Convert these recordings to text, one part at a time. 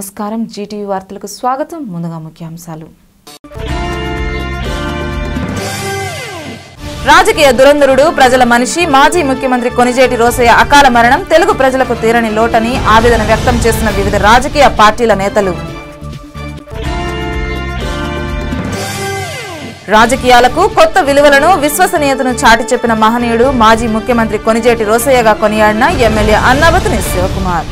నమస్కారం జీటీవీ వార్తలకు స్వాగతం ముందుగా ముఖ్యాంశాలు రాజకీయ దురంధరుడు ప్రజల మనిషి మాజీ ముఖ్యమంత్రి కొనిజేటి రోసయ్య అకాల మరణం తెలుగు ప్రజలకు తీరని లోటని ఆవేదన వ్యక్తం చేసిన వివిధ రాజకీయ పార్టీల నేతలు రాజకీయాలకు కొత్త విలువలను విశ్వసనీయతను చాటి చెప్పిన మహనీయుడు మాజీ ముఖ్యమంత్రి కొనిజేటి రోసయ్యగా కొనియాడిన ఎమ్మెల్యే అన్నావతిని శివకుమార్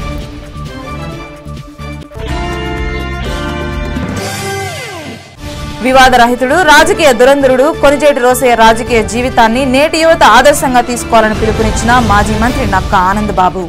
వివాదరహితుడు రాజకీయ దురంధరుడు కొనిజేటి రోసయ్య రాజకీయ జీవితాన్ని నేటి యువత ఆదర్శంగా తీసుకోవాలని పిలుపునిచ్చిన మాజీ మంత్రి నక్క ఆనందబాబు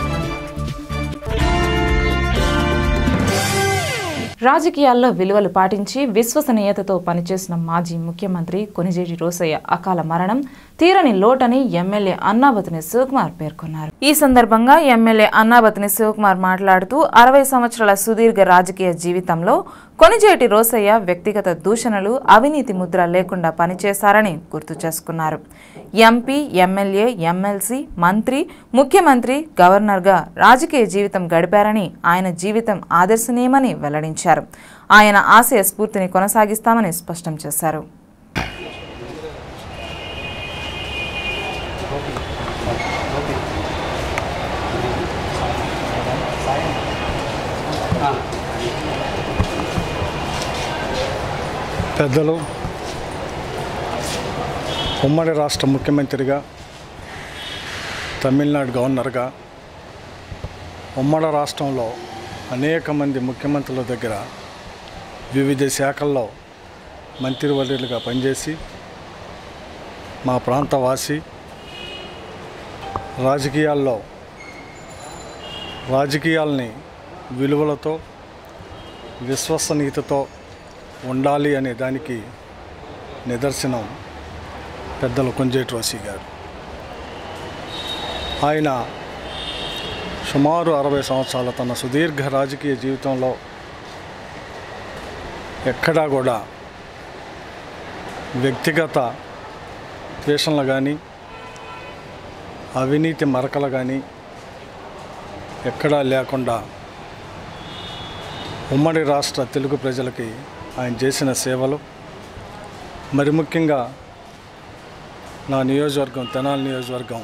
రాజకీయాల్లో విలువలు పాటించి విశ్వసనీయతతో పనిచేసిన మాజీ ముఖ్యమంత్రి కొనిజేటి రోసయ్య అకాల మరణం తీరని లోటని ఎమ్మెల్యే అన్నాబతిని శివకుమార్ పేర్కొన్నారు ఈ సందర్భంగా ఎమ్మెల్యే అన్నాబతిని శివకుమార్ మాట్లాడుతూ అరవై సంవత్సరాల సుదీర్ఘ రాజకీయ జీవితంలో కొనిజేటి రోసయ్య వ్యక్తిగత దూషణలు అవినీతి ముద్ర లేకుండా పనిచేశారని గుర్తు చేసుకున్నారు ఎంపీ ఎమ్మెల్యే ఎమ్మెల్సీ మంత్రి ముఖ్యమంత్రి గవర్నర్గా రాజకీయ జీవితం గడిపారని ఆయన జీవితం ఆదర్శనీయమని వెల్లడించారు ఆయన ఆశయ స్ఫూర్తిని కొనసాగిస్తామని స్పష్టం చేశారు పెద్దలు ఉమ్మడి రాష్ట్ర ముఖ్యమంత్రిగా తమిళనాడు గవర్నర్గా ఉమ్మడి రాష్ట్రంలో అనేక మంది ముఖ్యమంత్రుల దగ్గర వివిధ శాఖల్లో మంత్రివర్యులుగా పనిచేసి మా ప్రాంతవాసి రాజకీయాల్లో రాజకీయాల్ని విలువలతో విశ్వసనీయతతో ఉండాలి అనే దానికి నిదర్శనం పెద్దలు కొంజేటి రోసి గారు ఆయన సుమారు అరవై సంవత్సరాల తన సుదీర్ఘ రాజకీయ జీవితంలో ఎక్కడా కూడా వ్యక్తిగత ద్వేషణలు కానీ అవినీతి మరకలు కానీ ఎక్కడా లేకుండా ఉమ్మడి రాష్ట్ర తెలుగు ప్రజలకి ఆయన చేసిన సేవలు మరి ముఖ్యంగా నా నియోజకవర్గం తెనాలి నియోజకవర్గం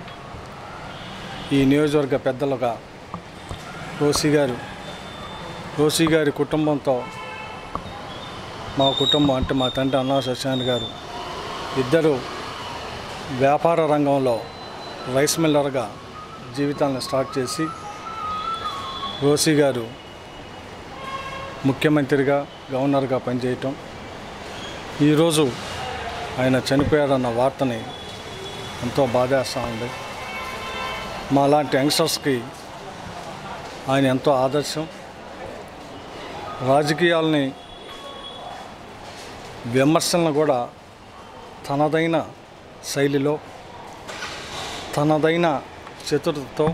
ఈ నియోజకవర్గ పెద్దలుగా రోసి గారు రోసి గారి కుటుంబంతో మా కుటుంబం అంటే మా తండ్రి అన్నా సత్యనారాయణ గారు ఇద్దరు వ్యాపార రంగంలో రైస్ మిల్లర్గా జీవితాలను స్టార్ట్ చేసి రోసి గారు ముఖ్యమంత్రిగా గవర్నర్గా పనిచేయటం ఈరోజు ఆయన చనిపోయాడన్న వార్తని ఎంతో బాధేస్తూ ఉంది మా లాంటి యంగ్స్టర్స్కి ఆయన ఎంతో ఆదర్శం రాజకీయాల్ని విమర్శలను కూడా తనదైన శైలిలో తనదైన చతురతతో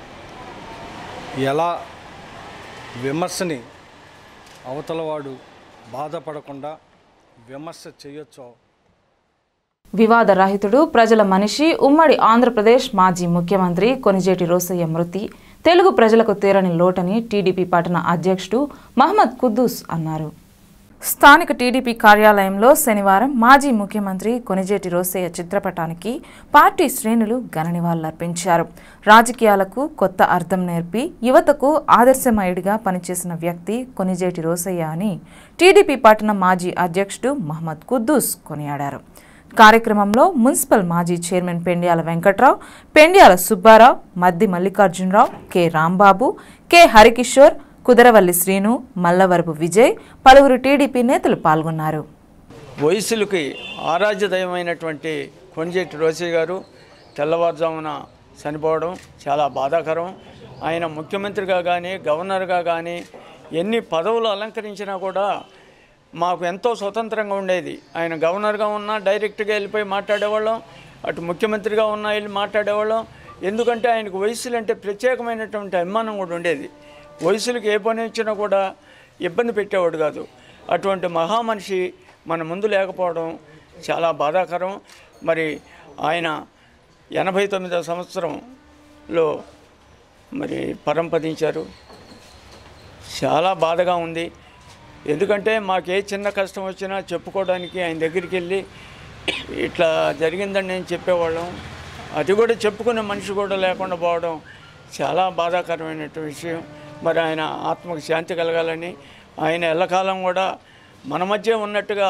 ఎలా విమర్శని అవతలవాడు బాధపడకుండా విమర్శ చేయొచ్చో వివాదరహితుడు ప్రజల మనిషి ఉమ్మడి ఆంధ్రప్రదేశ్ మాజీ ముఖ్యమంత్రి కొనిజేటి రోసయ్య మృతి తెలుగు ప్రజలకు తీరని లోటని టీడీపీ పట్టణ అధ్యక్షుడు మహమ్మద్ కుద్దూస్ అన్నారు స్థానిక టీడీపీ కార్యాలయంలో శనివారం మాజీ ముఖ్యమంత్రి కొనిజేటి రోసయ్య చిత్రపటానికి పార్టీ శ్రేణులు ఘన నివాళులర్పించారు రాజకీయాలకు కొత్త అర్థం నేర్పి యువతకు ఆదర్శమయుడిగా పనిచేసిన వ్యక్తి కొనిజేటి రోసయ్య అని టీడీపీ పట్టణ మాజీ అధ్యక్షుడు మహమ్మద్ కుద్దూస్ కొనియాడారు కార్యక్రమంలో మున్సిపల్ మాజీ chairman Pendyala Venkatrao Pendyala Subbarao Maddi Mallikarjunarao K Rambabu K Harikishore Kudaravalli Srinu Mallavarapu Vijay పలువురు టీడీపీ నేతలు పాల్గొన్నారు వయసులకి ఆరాధ్య దైవమైనటువంటి కొంజేటి రోసయ్య గారు తెల్లవారుజామున చనిపోవడం చాలా బాధాకరం ఆయన ముఖ్యమంత్రిగా కానీ గవర్నర్గా కానీ ఎన్ని పదవులు అలంకరించినా కూడా మాకు ఎంతో స్వతంత్రంగా ఉండేది ఆయన గవర్నర్గా ఉన్నా డైరెక్ట్గా వెళ్ళిపోయి మాట్లాడేవాళ్ళం అటు ముఖ్యమంత్రిగా ఉన్నా వెళ్ళి మాట్లాడేవాళ్ళం ఎందుకంటే ఆయనకు వయసులు అంటే ప్రత్యేకమైనటువంటి అభిమానం కూడా ఉండేది వయసులకు ఏ పని వచ్చినా కూడా ఇబ్బంది పెట్టేవాడు కాదు అటువంటి మహామనిషి మన ముందు లేకపోవడం చాలా బాధాకరం మరి ఆయన ఎనభై తొమ్మిదవ సంవత్సరంలో మరి పరంపదించారు చాలా బాధగా ఉంది ఎందుకంటే మాకు ఏ చిన్న కష్టం వచ్చినా చెప్పుకోవడానికి ఆయన దగ్గరికి వెళ్ళి ఇట్లా జరిగిందని నేను చెప్పేవాళ్ళం అది కూడా చెప్పుకునే మనిషి కూడా లేకుండా పోవడం చాలా బాధాకరమైనటువంటి విషయం మరి ఆయన ఆత్మకు శాంతి కలగాలని ఆయన ఎల్లకాలం కూడా మన మధ్య ఉన్నట్టుగా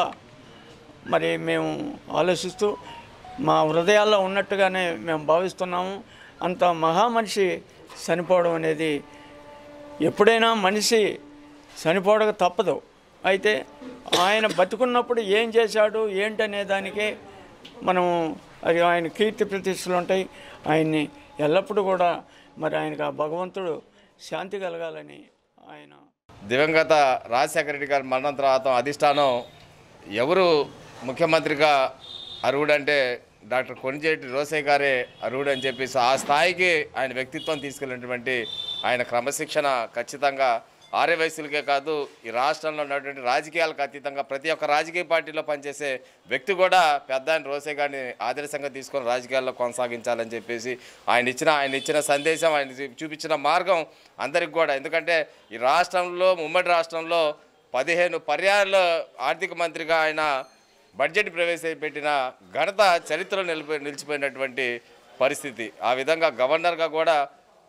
మరి మేము ఆలోచిస్తూ మా హృదయాల్లో ఉన్నట్టుగానే మేము భావిస్తున్నాము అంత మహామనిషి చనిపోవడం అనేది ఎప్పుడైనా మనిషి చనిపోవడం తప్పదు అయితే ఆయన బతుకున్నప్పుడు ఏం చేశాడు ఏంటనే దానికే మనం అది ఆయన కీర్తి ప్రతిష్టలు ఉంటాయి ఆయన్ని ఎల్లప్పుడూ కూడా మరి ఆయనకు ఆ భగవంతుడు శాంతి కలగాలని ఆయన దివంగత రాజశేఖర రెడ్డి గారి మరణం తర్వాత అధిష్టానం ఎవరు ముఖ్యమంత్రిగా అర్హుడంటే డాక్టర్ కొనిజేటి రోసయ్య గారే అర్హుడు అని చెప్పేసి ఆ స్థాయికి ఆయన వ్యక్తిత్వం తీసుకెళ్ళినటువంటి ఆయన క్రమశిక్షణ ఖచ్చితంగా ఆర్య వయసులకే కాదు ఈ రాష్ట్రంలో ఉన్నటువంటి రాజకీయాలకు అతీతంగా ప్రతి ఒక్క రాజకీయ పార్టీలో పనిచేసే వ్యక్తి కూడా పెద్ద ఆయన రోసయ్య గారిని ఆదర్శంగా తీసుకొని రాజకీయాల్లో కొనసాగించాలని చెప్పేసి ఆయన ఇచ్చిన ఆయన ఇచ్చిన సందేశం ఆయన చూ- చూపించిన మార్గం అందరికి కూడా ఎందుకంటే ఈ రాష్ట్రంలో ఉమ్మడి రాష్ట్రంలో పదిహేను పర్యాయాల ఆర్థిక మంత్రిగా ఆయన బడ్జెట్ ప్రవేశపెట్టిన ఘనత చరిత్రలో నిలిపి నిలిచిపోయినటువంటి పరిస్థితి ఆ విధంగా గవర్నర్గా కూడా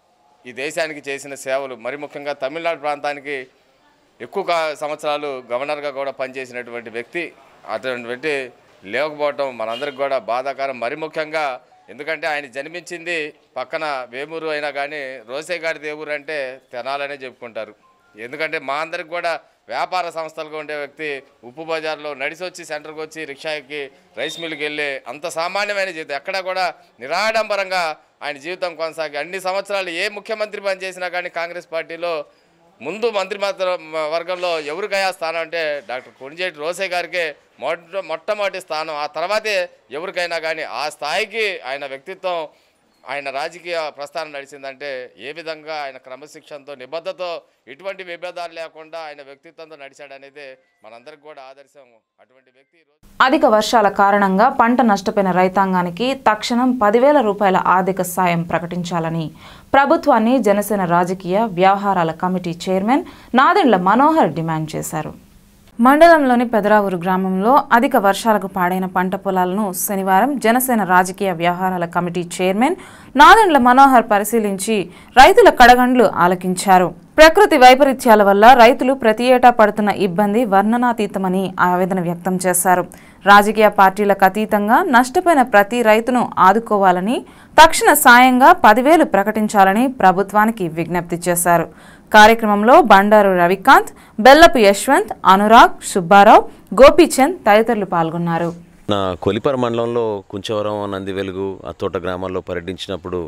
ఈ దేశానికి చేసిన సేవలు మరి ముఖ్యంగా తమిళనాడు ప్రాంతానికి ఎక్కువ కా- సంవత్సరాలు గవర్నర్గా కూడా పనిచేసినటువంటి వ్యక్తి అటువంటి వ్యక్తి లేకపోవటం మనందరికి కూడా బాధాకరం మరి ముఖ్యంగా ఎందుకంటే ఆయన జన్మించింది పక్కన వేమూరు అయినా కానీ రోసే గారి దేవురు అంటే తెనాలనే చెప్పుకుంటారు ఎందుకంటే మా అందరికి కూడా వ్యాపార సంస్థలుగా ఉండే వ్యక్తి ఉప్పు బజార్లో నడిచి వచ్చి సెంటర్కి వచ్చి రిక్షా ఎక్కి రైస్ మిల్కి వెళ్ళి అంత సామాన్యమైన జీవితం ఎక్కడా కూడా నిరాడంబరంగా ఆయన జీవితం కొనసాగి అన్ని సంవత్సరాలు ఏ ముఖ్యమంత్రి పనిచేసినా కానీ కాంగ్రెస్ పార్టీలో ముందు మంత్రి మాత్రం వర్గంలో ఎవరికయ్యా స్థానం అంటే డాక్టర్ కొనిజేటి రోసే గారికే మొట్ట మొట్టమొదటి స్థానం ఆ తర్వాతే ఎవరికైనా కానీ ఆ స్థాయికి ఆయన వ్యక్తిత్వం ఆయన రాజకీయ ప్రస్థానం నడిచిందంటే ఏ విధంగా ఆయన క్రమశిక్షణతో నిబద్ధతో ఎటువంటి విభేదాలు లేకుండా ఆయన వ్యక్తిత్వంతో నడిచాడనేదే మనందరికి కూడా ఆదర్శం అటువంటి వ్యక్తి ఈరోజు అధిక వర్షాల కారణంగా పంట నష్టపోయిన రైతాంగానికి తక్షణం పదివేల రూపాయల ఆర్థిక సాయం ప్రకటించాలని ప్రభుత్వాన్ని జనసేన రాజకీయ వ్యవహారాల committee chairman Nadendla Manohar demand చేశారు మండలంలోని పెదరావూరు గ్రామంలో అధిక వర్షాలకు పాడైన పంట పొలాలను శనివారం జనసేన రాజకీయ వ్యవహారాల కమిటీ చైర్మన్ నాదెండ్ల మనోహర్ పరిశీలించి రైతుల కడగండ్లు ఆలకించారు ప్రకృతి వైపరీత్యాల వల్ల రైతులు ప్రతి ఏటా పడుతున్న ఇబ్బంది వర్ణనాతీతమని ఆవేదన వ్యక్తం చేశారు రాజకీయ పార్టీలకు అతీతంగా నష్టపోయిన ప్రతి రైతును ఆదుకోవాలని తక్షణ సాయంగా పదివేలు ప్రకటించాలని ప్రభుత్వానికి విజ్ఞప్తి చేశారు కార్యక్రమంలో బండారు రవికాంత్ బెల్లపు యశ్వంత్ అనురాగ్ సుబ్బారావు గోపీచంద్ తదితరులు పాల్గొన్నారు నా కొలిపర మండలంలో కుంచవరం నంది వెలుగు అత్తోట గ్రామాల్లో పర్యటించినప్పుడు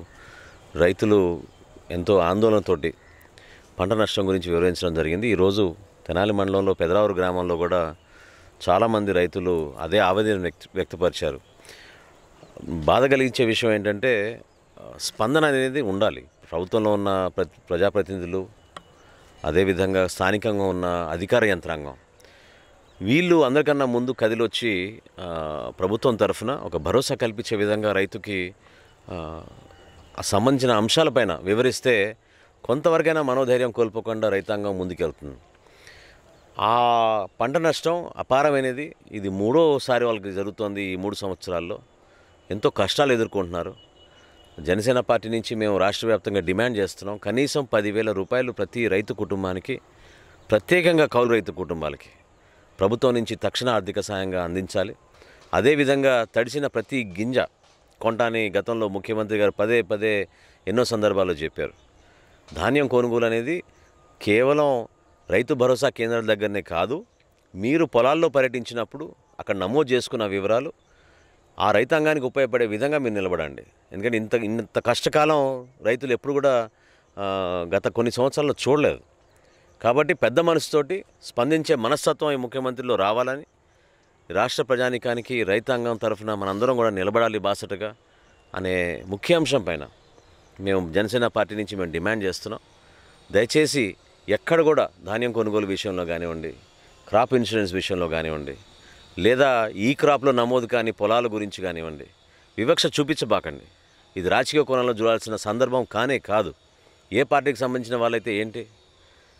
రైతులు ఎంతో ఆందోళనతోటి పంట నష్టం గురించి వివరించడం జరిగింది ఈరోజు తెనాలి మండలంలో పెదరావూరు గ్రామంలో కూడా చాలామంది రైతులు అదే ఆవేదన వ్యక్త వ్యక్తపరిచారు బాధ కలిగించే విషయం ఏంటంటే ఆ, స్పందన అనేది ఉండాలి ప్రభుత్వంలో ఉన్న ప్ర ప్రజాప్రతినిధులు అదేవిధంగా స్థానికంగా ఉన్న అధికార యంత్రాంగం వీళ్ళు అందరికన్నా ముందు కదిలొచ్చి ఆ, ప్రభుత్వం తరఫున ఒక భరోసా కల్పించే విధంగా రైతుకి ఆ, ఆ సంబంధించిన అంశాలపైన వివరిస్తే కొంతవరకైనా మనోధైర్యం కోల్పోకుండా రైతాంగం ముందుకెళ్తుంది ఆ పంట నష్టం అపారమైనది ఇది మూడోసారి వాళ్ళకి జరుగుతోంది ఈ మూడు సంవత్సరాల్లో ఎంతో కష్టాలు ఎదుర్కొంటున్నారు జనసేన పార్టీ నుంచి మేము రాష్ట్ర వ్యాప్తంగా డిమాండ్ చేస్తున్నాం కనీసం పదివేల రూపాయలు ప్రతి రైతు కుటుంబానికి ప్రత్యేకంగా కౌలు రైతు కుటుంబాలకి ప్రభుత్వం నుంచి తక్షణ ఆర్థిక సాయంగా అందించాలి అదేవిధంగా తడిసిన ప్రతి గింజ కొంటాని గతంలో ముఖ్యమంత్రి గారు పదే పదే ఎన్నో సందర్భాల్లో చెప్పారు ధాన్యం కొనుగోలు అనేది కేవలం రైతు భరోసా కేంద్రాల దగ్గరనే కాదు మీరు పొలాల్లో పర్యటించినప్పుడు అక్కడ నమోదు చేసుకున్న వివరాలు ఆ రైతాంగానికి ఉపయోగపడే విధంగా మీరు నిలబడండి ఎందుకంటే ఇంత ఇంత కష్టకాలం రైతులు ఎప్పుడు కూడా ఆ, గత కొన్ని సంవత్సరాల్లో చూడలేదు కాబట్టి పెద్ద మనసుతోటి స్పందించే మనస్తత్వం ఈ ముఖ్యమంత్రిలో రావాలని రాష్ట్ర ప్రజానికానికి రైతాంగం తరఫున మనందరం కూడా నిలబడాలి బాసటగా అనే ముఖ్య అంశం పైన మేము జనసేన పార్టీ నుంచి మేము డిమాండ్ చేస్తున్నాం దయచేసి ఎక్కడ కూడా ధాన్యం కొనుగోలు విషయంలో కానివ్వండి క్రాప్ ఇన్సూరెన్స్ విషయంలో కానివ్వండి లేదా ఈ క్రాప్లో నమోదు కాని పొలాల గురించి కానివ్వండి వివక్ష చూపించబాకండి ఇది రాజకీయ కోణంలో చూడాల్సిన సందర్భం కానే కాదు ఏ పార్టీకి సంబంధించిన వాళ్ళైతే ఏంటి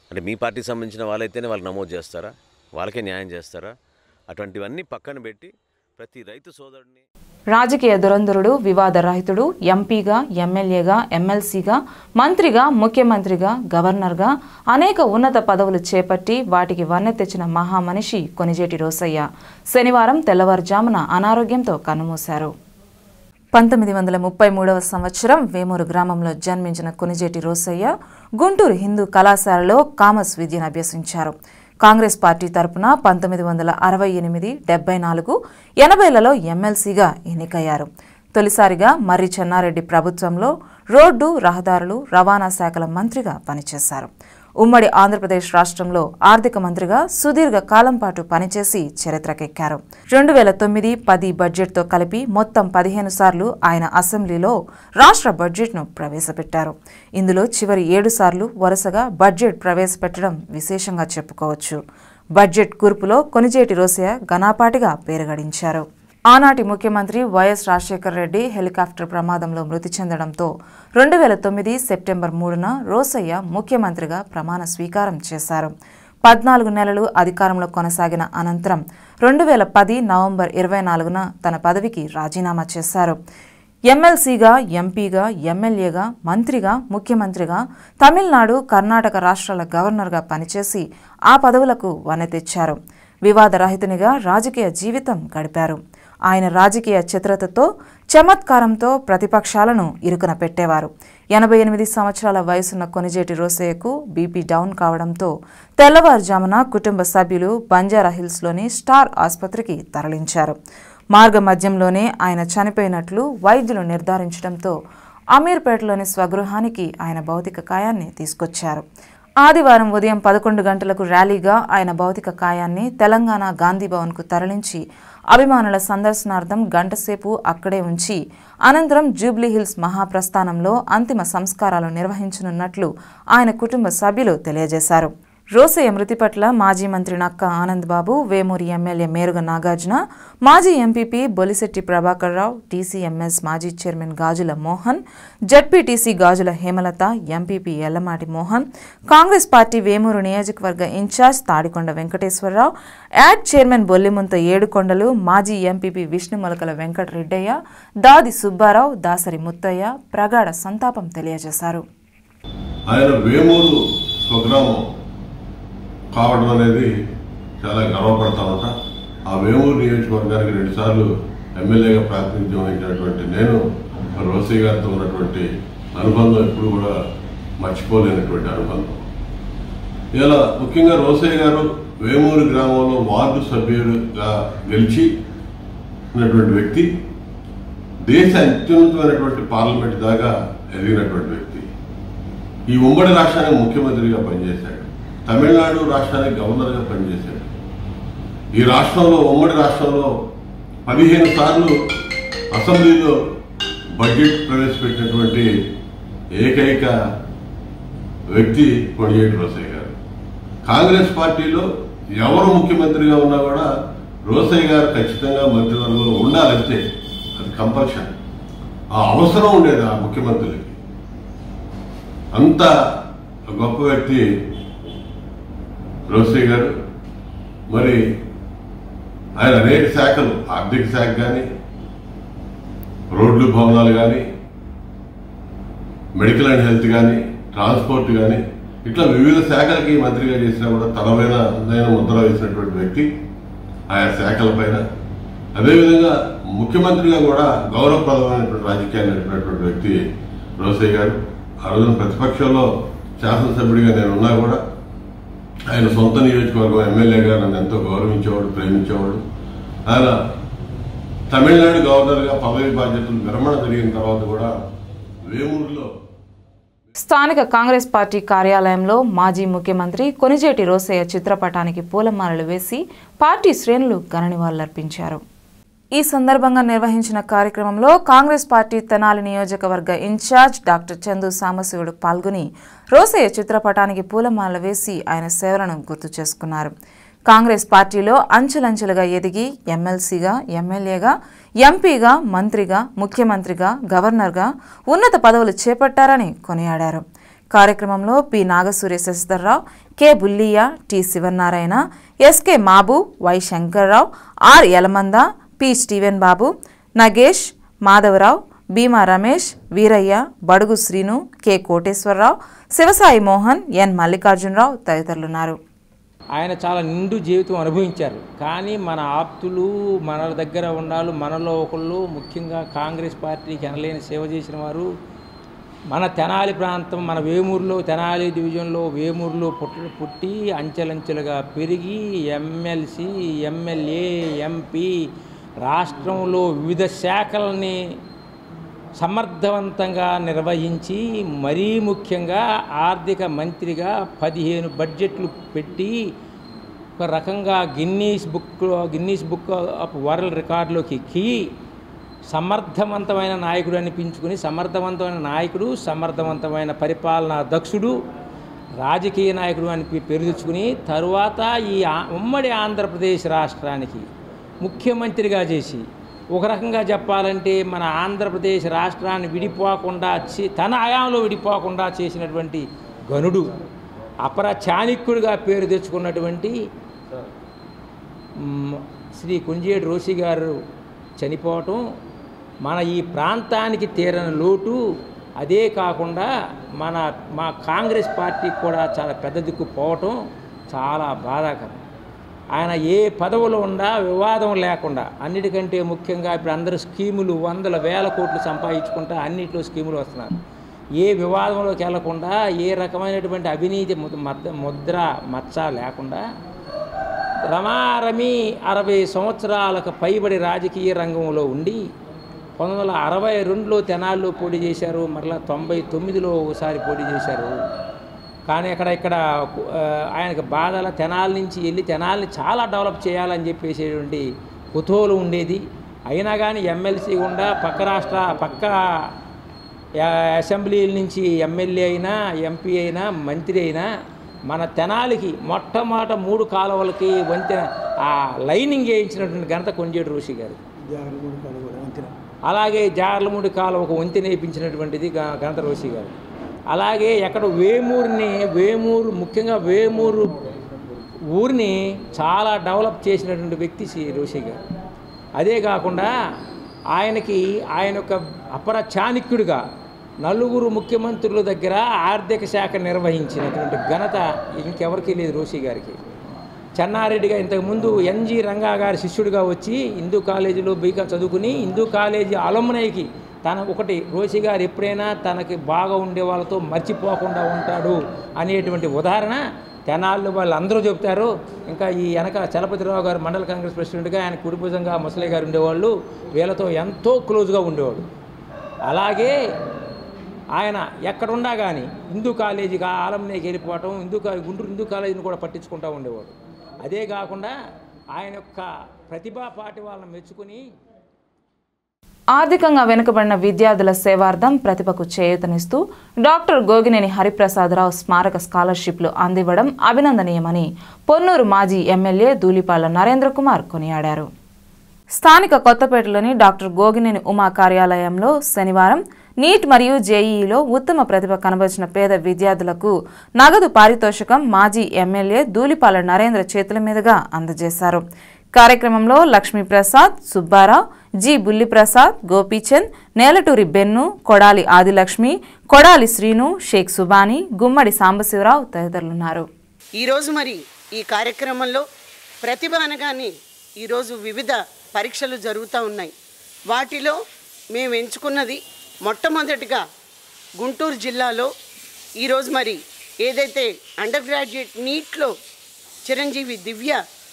అంటే మీ పార్టీకి సంబంధించిన వాళ్ళైతేనే వాళ్ళకి నమోదు చేస్తారా వాళ్ళకే న్యాయం చేస్తారా అటువంటివన్నీ పక్కన పెట్టి ప్రతి రైతు సోదరుడిని రాజకీయ దురంధరుడు వివాద రహితుడు ఎంపీగా ఎమ్మెల్యేగా ఎమ్మెల్సీగా మంత్రిగా ముఖ్యమంత్రిగా గవర్నర్గా అనేక ఉన్నత పదవులు చేపట్టి వాటికి వన్నె తెచ్చిన మహామనిషి కొనిజేటి రోసయ్య శనివారం తెల్లవారుజామున అనారోగ్యంతో కన్నుమూశారు పంతొమ్మిది వందల ముప్పై మూడవ సంవత్సరం వేమూరు గ్రామంలో జన్మించిన కొనిజేటి రోసయ్య గుంటూరు హిందూ కళాశాలలో కామర్స్ విద్యను అభ్యసించారు కాంగ్రెస్ పార్టీ తరపున పంతొమ్మిది వందల అరవై ఎనిమిది డెబ్బై నాలుగు ఎనభైలలో ఎమ్మెల్సీగా ఎన్నికయ్యారు తొలిసారిగా మర్రి చెన్నారెడ్డి ప్రభుత్వంలో రోడ్డు రహదారులు రవాణా శాఖల మంత్రిగా పనిచేశారు ఉమ్మడి ఆంధ్రప్రదేశ్ రాష్ట్రంలో ఆర్థిక మంత్రిగా సుదీర్ఘ కాలం పాటు పనిచేసి చరిత్రకెక్కారు రెండు వేల తొమ్మిది పది బడ్జెట్తో కలిపి మొత్తం పదిహేను సార్లు ఆయన అసెంబ్లీలో రాష్ట్ర బడ్జెట్ను ప్రవేశపెట్టారు ఇందులో చివరి ఏడు సార్లు వరుసగా బడ్జెట్ ప్రవేశపెట్టడం విశేషంగా చెప్పుకోవచ్చు బడ్జెట్ కూర్పులో కొనిజేటి రోసయ్య ఘనాపాటిగా పేరుగడించారు ఆనాటి ముఖ్యమంత్రి వైఎస్ రాజశేఖర రెడ్డి హెలికాప్టర్ ప్రమాదంలో మృతి చెందడంతో రెండు వేల తొమ్మిది సెప్టెంబర్ మూడున రోసయ్య ముఖ్యమంత్రిగా ప్రమాణ స్వీకారం చేశారు పద్నాలుగు నెలలు అధికారంలో కొనసాగిన అనంతరం రెండు వేల పది నవంబర్ ఇరవై నాలుగున తన పదవికి రాజీనామా చేశారు ఎమ్మెల్సీగా ఎంపీగా ఎమ్మెల్యేగా మంత్రిగా ముఖ్యమంత్రిగా తమిళనాడు కర్ణాటక రాష్ట్రాల గవర్నర్గా పనిచేసి ఆ పదవులకు వన్నె తెచ్చారు వివాదరహితునిగా రాజకీయ జీవితం గడిపారు ఆయన రాజకీయ చిత్రతతో చమత్కారంతో ప్రతిపక్షాలను ఇరుకున పెట్టేవారు ఎనభై ఎనిమిది సంవత్సరాల వయసున్న కొనిజేటి రోసయ్యకు బీపీ డౌన్ కావడంతో తెల్లవారుజామున కుటుంబ సభ్యులు బంజారా హిల్స్లోని స్టార్ ఆసుపత్రికి తరలించారు మార్గ మధ్యంలోనే ఆయన చనిపోయినట్లు వైద్యులు నిర్ధారించడంతో అమీర్పేటలోని స్వగృహానికి ఆయన భౌతిక కాయాన్ని తీసుకొచ్చారు ఆదివారం ఉదయం పదకొండు గంటలకు ర్యాలీగా ఆయన భౌతిక కాయాన్ని తెలంగాణ గాంధీ భవన్కు తరలించి అభిమానుల సందర్శనార్థం గంటసేపు అక్కడే ఉంచి అనంతరం జూబ్లీహిల్స్ మహాప్రస్థానంలో అంతిమ సంస్కారాలు నిర్వహించనున్నట్లు ఆయన కుటుంబ సభ్యులు తెలియజేశారు రోసయ్య మృతి పట్ల మాజీ మంత్రి నక్క ఆనంద్ బాబు వేమూరి ఎమ్మెల్యే మేరుగ నాగార్జున మాజీ ఎంపీపీ బొలిశెట్టి ప్రభాకర్ రావు టీసీఎంఎస్ మాజీ chairman Gajula Mohan ZPTC Gajula Hemalatha MPP Yellamati Mohan Congress party Vemuru నియోజకవర్గ ఇన్ఛార్జ్ తాడికొండ వెంకటేశ్వరరావు యాడ్ చైర్మన్ బొల్లిముంత ఏడుకొండలు మాజీ ఎంపీపీ విష్ణుమొలకల వెంకటరెడ్డయ్య దాది సుబ్బారావు దాసరి ముత్తయ్య ప్రగాఢ సంతాపం తెలియజేశారు ఆయన వేమూరు స్వగ్రామం కావడం అనేది చాలా గర్వపడతా ఉంటా ఆ వేమూరు నియోజకవర్గానికి రెండుసార్లు ఎమ్మెల్యేగా ప్రాతినిధ్యం వహించినటువంటి నేను రోసయ్య గారితో ఉన్నటువంటి అనుబంధం ఎప్పుడు కూడా మర్చిపోలేనటువంటి అనుబంధం ఇలా ముఖ్యంగా రోసయ్య గారు వేమూరు గ్రామంలో వార్డు సభ్యులుగా గెలిచి ఉన్నటువంటి వ్యక్తి దేశ అత్యున్నతమైనటువంటి పార్లమెంట్ దాకా ఎదిగినటువంటి వ్యక్తి ఈ ఉమ్మడి రాష్ట్రానికి ముఖ్యమంత్రిగా పనిచేశాడు తమిళనాడు రాష్ట్రానికి గవర్నర్గా పనిచేశాడు ఈ రాష్ట్రంలో ఉమ్మడి రాష్ట్రంలో పదిహేను సార్లు అసెంబ్లీలో బడ్జెట్ ప్రవేశపెట్టినటువంటి ఏకైక వ్యక్తి కొణిజేటి రోసయ్య గారు కాంగ్రెస్ పార్టీలో ఎవరు ముఖ్యమంత్రిగా ఉన్నా కూడా రోసయ్య గారు ఖచ్చితంగా మంత్రివర్గంలో ఉండాలంటే అది కంపల్షన్ ఆ అవసరం ఉండేది ఆ ముఖ్యమంత్రికి అంత గొప్ప వ్యక్తి రోసయ్య గారు మరి ఆయన అనేక శాఖలు ఆర్థిక శాఖ కానీ రోడ్లు భవనాలు కానీ మెడికల్ అండ్ హెల్త్ కానీ ట్రాన్స్పోర్ట్ కానీ ఇట్లా వివిధ శాఖలకి మంత్రిగా చేసినా కూడా తనమైన అందైన ముద్ర వేసినటువంటి వ్యక్తి ఆయా శాఖల పైన అదేవిధంగా ముఖ్యమంత్రిగా కూడా గౌరవప్రదమైనటువంటి రాజకీయాలు నడిపినటువంటి వ్యక్తి రోసయ్య గారు ఆ రోజున ప్రతిపక్షంలో శాసనసభ్యుడిగా నేను ఉన్నా కూడా ఆయన సొంత నియోజకవర్గం ఎమ్మెల్యేగా నన్ను ఎంతో గౌరవించేవాడు ప్రేమించేవాడు ఆయన తమిళనాడు గవర్నర్గా పదవి బాధ్యతలు విరమణ జరిగిన తర్వాత కూడా వేమూరులో స్థానిక కాంగ్రెస్ పార్టీ కార్యాలయంలో మాజీ ముఖ్యమంత్రి కొనిజేటి రోసయ్య చిత్రపటానికి పూలమాలలు వేసి పార్టీ శ్రేణులు ఘన నివాళులర్పించారు ఈ సందర్భంగా నిర్వహించిన కార్యక్రమంలో కాంగ్రెస్ పార్టీ తెనాలి నియోజకవర్గ ఇన్ఛార్జ్ డాక్టర్ చందు సాంబశివుడు పాల్గొని రోసయ్య చిత్రపటానికి పూలమాలలు వేసి ఆయన సేవలను గుర్తు చేసుకున్నారు కాంగ్రెస్ పార్టీలో అంచెలంచెలుగా ఎదిగి ఎమ్మెల్సీగా ఎమ్మెల్యేగా ఎంపీగా మంత్రిగా ముఖ్యమంత్రిగా గవర్నర్గా ఉన్నత పదవులు చేపట్టారని కొనియాడారు కార్యక్రమంలో P Nagasurya Sasidharrao K Bulliya T Sivanarayana SK Mabu Y Sankararao R Yalamanda P Steven Babu Nagesh Madhavarao Bhima Ramesh Veeraiah Badugu Srinu K Koteswararao Sivasai Mohan N Mallikarjunarao తదితరులున్నారు ఆయన చాలా నిండు జీవితం అనుభవించారు కానీ మన ఆప్తులు మన దగ్గర ఉండాలి మనలో ఒకళ్ళు ముఖ్యంగా కాంగ్రెస్ పార్టీకి ఎనలేని సేవ చేసిన వారు మన తెనాలి ప్రాంతం మన వేమూరులో తెనాలి డివిజన్లో వేమూరులో పుట్టి పుట్టి అంచెలంచెలుగా పెరిగి ఎమ్మెల్సీ ఎమ్మెల్యే ఎంపీ రాష్ట్రంలో వివిధ శాఖలని సమర్థవంతంగా నిర్వహించి మరీ ముఖ్యంగా ఆర్థిక మంత్రిగా పదిహేను బడ్జెట్లు పెట్టి ఒక రకంగా Guinness book Guinness book of world రికార్డులోకి ఎక్కి సమర్థవంతమైన నాయకుడు అనిపించుకుని సమర్థవంతమైన నాయకుడు సమర్థవంతమైన పరిపాలనా దక్షుడు రాజకీయ నాయకుడు అని పే- పేరు తెచ్చుకుని తరువాత ఈ ఆ- ఉమ్మడి ఆంధ్రప్రదేశ్ రాష్ట్రానికి ముఖ్యమంత్రిగా చేసి ఒక రకంగా చెప్పాలంటే మన ఆంధ్రప్రదేశ్ రాష్ట్రాన్ని విడిపోకుండా చే- తన హయాంలో విడిపోకుండా చేసినటువంటి గనుడు అపర చాణిక్యుడిగా పేరు తెచ్చుకున్నటువంటి మ్, శ్రీ కుంజేడు రోసి గారు చనిపోవటం మన ఈ ప్రాంతానికి తీరని లోటు అదే కాకుండా మన మా కాంగ్రెస్ పార్టీకి కూడా చాలా పెద్ద దిక్కు పోవటం చాలా బాధాకరం ఆయన ఏ పదవులో ఉండా వివాదం లేకుండా అన్నిటికంటే ముఖ్యంగా ఇప్పుడు అందరూ స్కీములు వందల వేల కోట్లు సంపాదించుకుంటా అన్నింటిలో స్కీములు వస్తున్నారు ఏ వివాదంలోకి వెళ్లకుండా ఏ రకమైనటువంటి అవినీతి ముద్ర మద్ద- ముద్ర మచ్చ లేకుండా రమారమి అరవై సంవత్సరాలకు పైబడి రాజకీయ రంగంలో ఉండి పంతొమ్మిది వందల అరవై రెండులో తెనాల్లో పోటీ చేశారు మరలా తొంభై తొమ్మిదిలో ఒకసారి పోటీ చేశారు కానీ అక్కడ ఇక్కడ ఆ, ఆయనకు బాధల తెనాల నుంచి వెళ్ళి తెనాల్ని చాలా డెవలప్ చేయాలని చెప్పేసేటువంటి కుతూహలం ఉండేది అయినా కానీ ఎమ్మెల్సీ గుండా పక్క రాష్ట్ర పక్క ఆ, అసెంబ్లీల నుంచి ఎమ్మెల్యే అయినా ఎంపీ అయినా మంత్రి అయినా మన తెనాలికి మొట్టమొదట మూడు కాలువలకి వంతెన ఆ లైనింగ్ వేయించినటువంటి ఘనత కొంజేడు ఋషి గారు అలాగే జార్లముడి కాలువకు వంతెన వేయించినటువంటిది గ- ఘనత రోషి గారు అలాగే ఎక్కడ వేమూరుని వేమూరు ముఖ్యంగా వేమూరు ఊరిని చాలా డెవలప్ చేసినటువంటి వ్యక్తి శ్రీ రోషి గారు అదే కాకుండా ఆయనకి ఆయన యొక్క అపర చాణక్యుడిగా నలుగురు ముఖ్యమంత్రుల దగ్గర ఆర్థిక శాఖ నిర్వహించినటువంటి ఘనత ఇంకెవరికీ లేదు రోషి గారికి చెన్నారెడ్డిగా ఇంతకుముందు ఎన్జి రంగా గారి శిష్యుడిగా వచ్చి హిందూ కాలేజీలో బీకా చదువుకుని హిందూ కాలేజీ అలమునైకి తన ఒకటి రోషి గారు ఎప్పుడైనా తనకి బాగా ఉండే వాళ్ళతో మర్చిపోకుండా ఉంటాడు అనేటువంటి ఉదాహరణ తెనాళ్ళు వాళ్ళు అందరూ చెప్తారు ఇంకా ఈ వెనక చలపతిరావు గారు మండల కాంగ్రెస్ ప్రెసిడెంట్గా ఆయన కుడిభుజంగా ముసలి గారు ఉండేవాళ్ళు వీళ్ళతో ఎంతో క్లోజ్గా ఉండేవాడు అలాగే ఆయన ఎక్కడున్నా కానీ హిందూ కాలేజీకి ఆలంనేకి వెళ్ళిపోవటం హిందూ కా- గుంటూరు హిందూ కాలేజీని కూడా పట్టించుకుంటూ ఉండేవాడు అదే కాకుండా ఆయన యొక్క ప్రతిభా పాటి వాళ్ళని మెచ్చుకుని ఆర్థికంగా వెనుకబడిన విద్యార్థుల సేవార్థం ప్రతిభకు చేయూతనిస్తూ డాక్టర్ గోగినేని హరిప్రసాదరావు స్మారక స్కాలర్షిప్లు అందివ్వడం అభినందనీయమని పొన్నూరు మాజీ ఎమ్మెల్యే దూలిపాళ్ల నరేంద్ర కుమార్ కొనియాడారు స్థానిక కొత్తపేటలోని డాక్టర్ గోగినేని ఉమా కార్యాలయంలో శనివారం నీట్ మరియు జేఈఈలో ఉత్తమ ప్రతిభ కనబరిచిన పేద విద్యార్థులకు నగదు పారితోషికం మాజీ ఎమ్మెల్యే దూలిపాల నరేంద్ర చేతుల మీదుగా అందజేశారు కార్యక్రమంలో లక్ష్మీప్రసాద్ సుబ్బారావు జి బుల్లిప్రసాద్ గోపీచంద్ నేలటూరి బెన్ను కొడాలి ఆదిలక్ష్మి కొడాలి శ్రీను షేక్ సుబాని గుమ్మడి సాంబశివరావు తదితరులున్నారు ఈరోజు మరి ఈ కార్యక్రమంలో ప్రతిభ అనగానే ఈరోజు వివిధ పరీక్షలు జరుగుతూ ఉన్నాయి వాటిలో మేము ఎంచుకున్నది మొట్టమొదటిగా గుంటూరు జిల్లాలో ఈరోజు మరి ఏదైతే అండర్ గ్రాడ్యుయేట్ నీట్లో చిరంజీవి దివ్య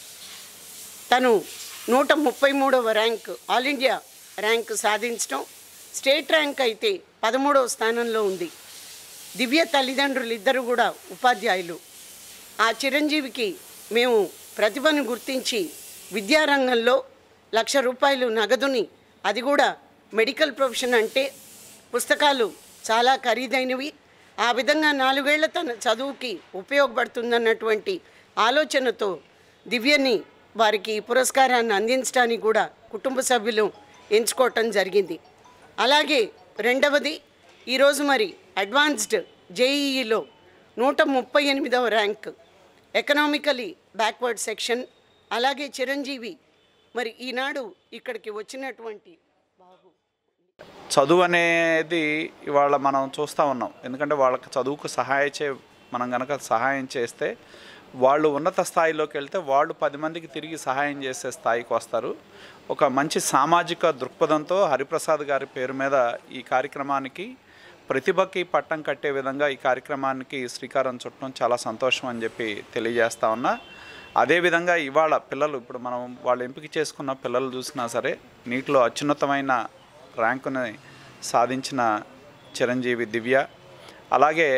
తను నూట ముప్పై మూడవ ర్యాంక్ ఆల్ ఇండియా ర్యాంక్ సాధించడం స్టేట్ ర్యాంక్ అయితే పదమూడవ స్థానంలో ఉంది దివ్య తల్లిదండ్రులు ఇద్దరు కూడా ఉపాధ్యాయులు ఆ చిరంజీవికి మేము ప్రతిభను గుర్తించి విద్యారంగంలో లక్ష రూపాయలు నగదుని అది కూడా మెడికల్ ప్రొఫెషన్ అంటే పుస్తకాలు చాలా ఖరీదైనవి ఆ విధంగా నాలుగేళ్ల తన చదువుకి ఉపయోగపడుతుందన్నటువంటి ఆలోచనతో దివ్యని వారికి ఈ పురస్కారాన్ని అందించడానికి కూడా కుటుంబ సభ్యులు ఎంచుకోవటం జరిగింది అలాగే రెండవది ఈరోజు మరి అడ్వాన్స్డ్ జేఈఈలో నూట ముప్పై ఎనిమిదవ ర్యాంక్ ఎకనామికలీ బ్యాక్వర్డ్ సెక్షన్ అలాగే చిరంజీవి మరి ఈనాడు ఇక్కడికి వచ్చినటువంటి బాబు చదువు అనేది ఇవాళ మనం చూస్తూ ఉన్నాం ఎందుకంటే వాళ్ళకి చదువుకు సహాయం చే మనం కనుక సహాయం చేస్తే వాళ్ళు ఉన్నత స్థాయిలోకి వెళ్తే వాళ్ళు పది మందికి తిరిగి సహాయం చేసే స్థాయికి వస్తారు ఒక మంచి సామాజిక దృక్పథంతో హరిప్రసాద్ గారి పేరు మీద ఈ కార్యక్రమానికి ప్రతిభకి పట్టం కట్టే విధంగా ఈ కార్యక్రమానికి శ్రీకారం చుట్టడం చాలా సంతోషం అని చెప్పి తెలియజేస్తా ఉన్నా అదేవిధంగా ఇవాళ పిల్లలు ఇప్పుడు మనం వాళ్ళు ఎంపిక చేసుకున్న పిల్లలు చూసినా సరే నీటిలో అత్యున్నతమైన ర్యాంకుని సాధించిన చిరంజీవి దివ్య అలాగే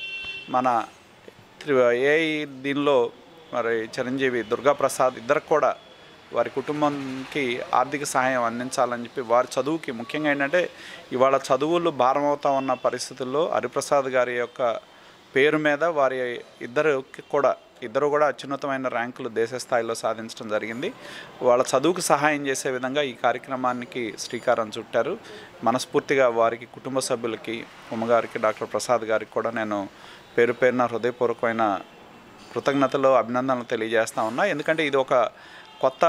మన త్రి- ఏ దీనిలో మరి చిరంజీవి దుర్గాప్రసాద్ ఇద్దరికి కూడా వారి కుటుంబంకి ఆర్థిక సహాయం అందించాలని చెప్పి వారి చదువుకి ముఖ్యంగా ఏంటంటే ఇవాళ చదువులు భారం అవుతా ఉన్న పరిస్థితుల్లో హరిప్రసాద్ గారి యొక్క పేరు మీద వారి ఇద్దరికి కూడా ఇద్దరు కూడా అత్యున్నతమైన ర్యాంకులు దేశ స్థాయిలో సాధించడం జరిగింది వాళ్ళ చదువుకు సహాయం చేసే విధంగా ఈ కార్యక్రమానికి శ్రీకారం చుట్టారు మనస్ఫూర్తిగా వారికి కుటుంబ సభ్యులకి ఉమ్మగారికి డాక్టర్ ప్రసాద్ గారికి కూడా నేను పేరు పేరున హృదయపూర్వకమైన కృతజ్ఞతలు అభినందనలు తెలియజేస్తా ఉన్నా ఎందుకంటే ఇది ఒక కొత్త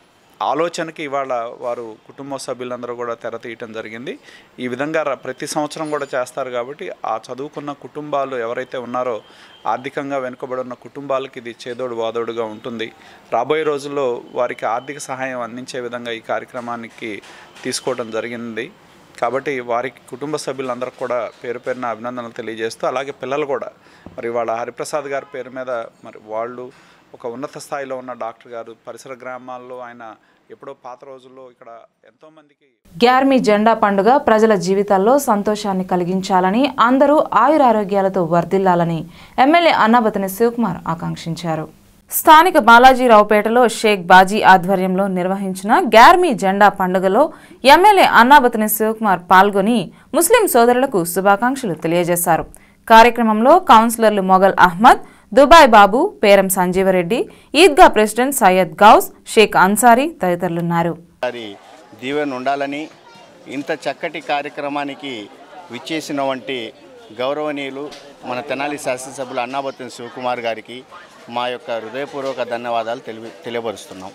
ఆలోచనకి ఇవాళ వారు కుటుంబ సభ్యులందరూ కూడా తెర తీయటం జరిగింది ఈ విధంగా ర- ప్రతి సంవత్సరం కూడా చేస్తారు కాబట్టి ఆ చదువుకున్న కుటుంబాలు ఎవరైతే ఉన్నారో ఆర్థికంగా వెనుకబడి ఉన్న కుటుంబాలకి ఇది చేదోడు వాదోడుగా ఉంటుంది రాబోయే రోజుల్లో వారికి ఆర్థిక సహాయం అందించే విధంగా ఈ కార్యక్రమానికి తీసుకోవడం జరిగింది కాబట్టి వారికి కుటుంబ సభ్యులందరికీ కూడా పేరు పేరున అభినందనలు తెలియజేస్తూ అలాగే పిల్లలు కూడా మరి వాళ్ళ హరిప్రసాద్ గారి పేరు మీద మరి వాళ్ళు ఒక ఉన్నత స్థాయిలో ఉన్న డాక్టర్ గారు పరిసర గ్రామాల్లో ఆయన ఎప్పుడో పాత రోజుల్లో ఇక్కడ ఎంతోమందికి గ్యార్మీ జెండా పండుగ ప్రజల జీవితాల్లో సంతోషాన్ని కలిగించాలని అందరూ ఆయురారోగ్యాలతో వర్ధిల్లాలని ఎమ్మెల్యే అన్నాబతిని శివకుమార్ ఆకాంక్షించారు స్థానిక బాలాజీరావుపేటలో షేక్ బాజీ ఆధ్వర్యంలో నిర్వహించిన గ్యార్మీ జెండా పండుగలో ఎమ్మెల్యే అన్నాబతిని శివకుమార్ పాల్గొని ముస్లిం సోదరులకు శుభాకాంక్షలు తెలియజేశారు కార్యక్రమంలో కౌన్సిలర్లు మొగల్ అహ్మద్ దుబాయ్ బాబు పేరం సంజీవరెడ్డి ఈద్గా ప్రెసిడెంట్ సయ్యద్ గౌస్ షేక్ అన్సారీ తదితరులున్నారు వారి దీవెన ఉండాలని ఇంత చక్కటి కార్యక్రమానికి విచ్చేసిన వంటి గౌరవనీయులు మన తెనాలి శాసనసభ్యులు అన్నాబత్తిన శివకుమార్ గారికి మా యొక్క హృదయపూర్వక ధన్యవాదాలు తెలివి తెలియపరుస్తున్నాం